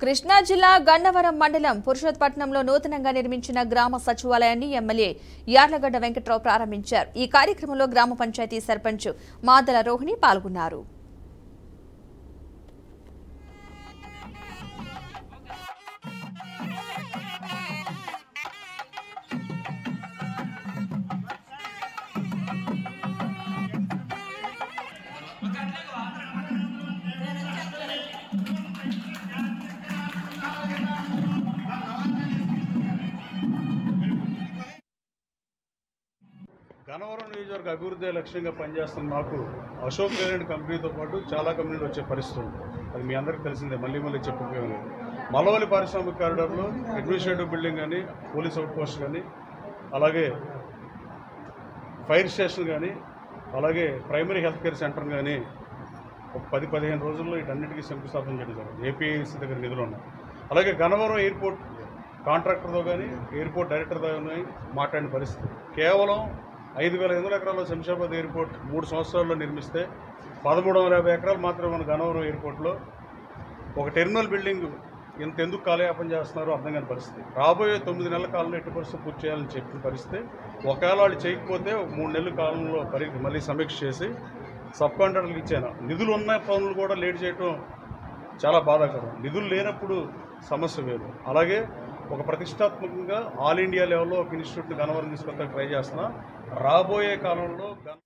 కృష్ణా జిల్లా గన్నవరం మండలం పురుషోత్పట్నంలో నూతనంగా నిర్మించిన గ్రామ సచివాలయాన్ని ఎమ్మెల్యే యార్లగడ్డ వెంకట్రావు ప్రారంభించారు ఈ కార్యక్రమంలో గ్రామ పంచాయతీ సర్పంచ్ మాదల రోహిణి పాల్గొన్నారు గన్నవరం నియోజకవర్గ అభివృద్ధి లక్ష్యంగా పనిచేస్తున్న నాకు అశోక్ లేలాండ్ కంపెనీతో పాటు చాలా కంపెనీలు వచ్చే పరిస్థితి ఉంది అది మీ అందరికీ తెలిసిందే మళ్ళీ మళ్ళీ చెప్పుకోలేదు లేదు మలవలి పారిశ్రామిక కారిడార్లో అడ్మినిస్ట్రేటివ్ బిల్డింగ్ కానీ పోలీస్ అవుట్ పోస్ట్ కానీ అలాగే ఫైర్ స్టేషన్ కానీ అలాగే ప్రైమరీ హెల్త్ కేర్ సెంటర్ కానీ ఒక పది పదిహేను రోజుల్లో వీటన్నిటికీ శంకుస్థాపన చేయడం జరిగింది ఏపీఐసి దగ్గర నిధులు ఉన్నాయి అలాగే గన్నవరం ఎయిర్పోర్ట్ కాంట్రాక్టర్తో కానీ ఎయిర్పోర్ట్ డైరెక్టర్తో కానీ మాట్లాడిన పరిస్థితి కేవలం ఐదు వేల ఎనిమిది ఎకరాల్లో శంషాబాద్ ఎయిర్పోర్ట్ మూడు సంవత్సరాల్లో నిర్మిస్తే పదమూడు వందల యాభై ఎకరాలు మాత్రమే మన గన్నవరం ఎయిర్పోర్ట్లో ఒక టెర్మినల్ బిల్డింగ్ ఇంత ఎందుకు కాలయాపన చేస్తున్నారో అర్థం కాని పరిస్థితి రాబోయే తొమ్మిది నెలల కాలంలో ఎట్టి పరిస్థితి పూర్తి చేయాలని చెప్పిన పరిస్థితి ఒకవేళ వాళ్ళు చేయకపోతే ఒక మూడు నెలల కాలంలో పరి మళ్ళీ సమీక్ష చేసి సబ్ కాంట్రాక్టర్లకు ఇచ్చాను నిధులు ఉన్న పనులు కూడా లేట్ చేయటం చాలా బాధాకరం నిధులు లేనప్పుడు సమస్య వేరు అలాగే ఒక ప్రతిష్టాత్మకంగా ఆల్ ఇండియా లెవెల్లో ఒక ఇన్స్టిట్యూట్ని గనవరం తీసుకొస్తానికి ట్రై చేస్తున్నా రాబోయే కాలంలో గన